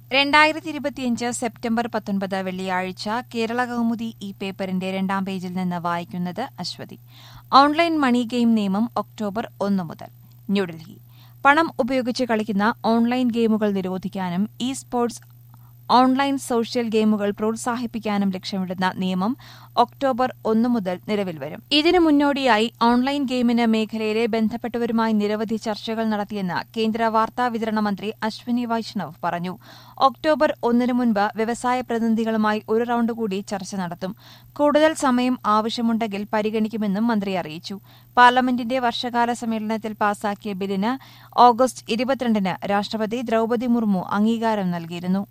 രണ്ടായിരത്തി ഇരുപത്തിയഞ്ച് സെപ്റ്റംബർ പത്തൊൻപത് വെള്ളിയാഴ്ച കേരള കൗമുദി ഈ പേപ്പറിന്റെ രണ്ടാം പേജിൽ നിന്ന് വായിക്കുന്നത് അശ്വതി ഓൺലൈൻ മണി ഗെയിം നിയമം ഒക്ടോബർ ഒന്ന് മുതൽ ന്യൂഡൽഹി പണം ഉപയോഗിച്ച് കളിക്കുന്ന ഓൺലൈൻ ഗെയിമുകൾ നിരോധിക്കാനും ഇ സ്പോർട്സ് ഓൺലൈൻ സോഷ്യൽ ഗെയിമുകൾ പ്രോത്സാഹിപ്പിക്കാനും ലക്ഷ്യമിടുന്ന നിയമം ഒക്ടോബർ ഒന്ന് മുതൽ നിലവിൽ വരും ഇതിനു മുന്നോടിയായി ഓൺലൈൻ ഗെയിമിന് മേഖലയിലെ ബന്ധപ്പെട്ടവരുമായി നിരവധി ചർച്ചകൾ നടത്തിയെന്ന് കേന്ദ്ര വാർത്താ വിതരണ മന്ത്രി അശ്വിനി വൈഷ്ണവ് പറഞ്ഞു ഒക്ടോബർ ഒന്നിനു മുൻപ് വ്യവസായ പ്രതിനിധികളുമായി ഒരു റൌണ്ട് കൂടി ചർച്ച നടത്തും കൂടുതൽ സമയം ആവശ്യമുണ്ടെങ്കിൽ പരിഗണിക്കുമെന്നും മന്ത്രി അറിയിച്ചു പാർലമെന്റിന്റെ വർഷകാല സമ്മേളനത്തിൽ പാസാക്കിയ ബില്ലിന് ഓഗസ്റ്റ് ഇരുപത്തിരണ്ടിന് രാഷ്ട്രപതി ദ്രൌപദി മുർമു അംഗീകാരം നൽകിയിരുന്നു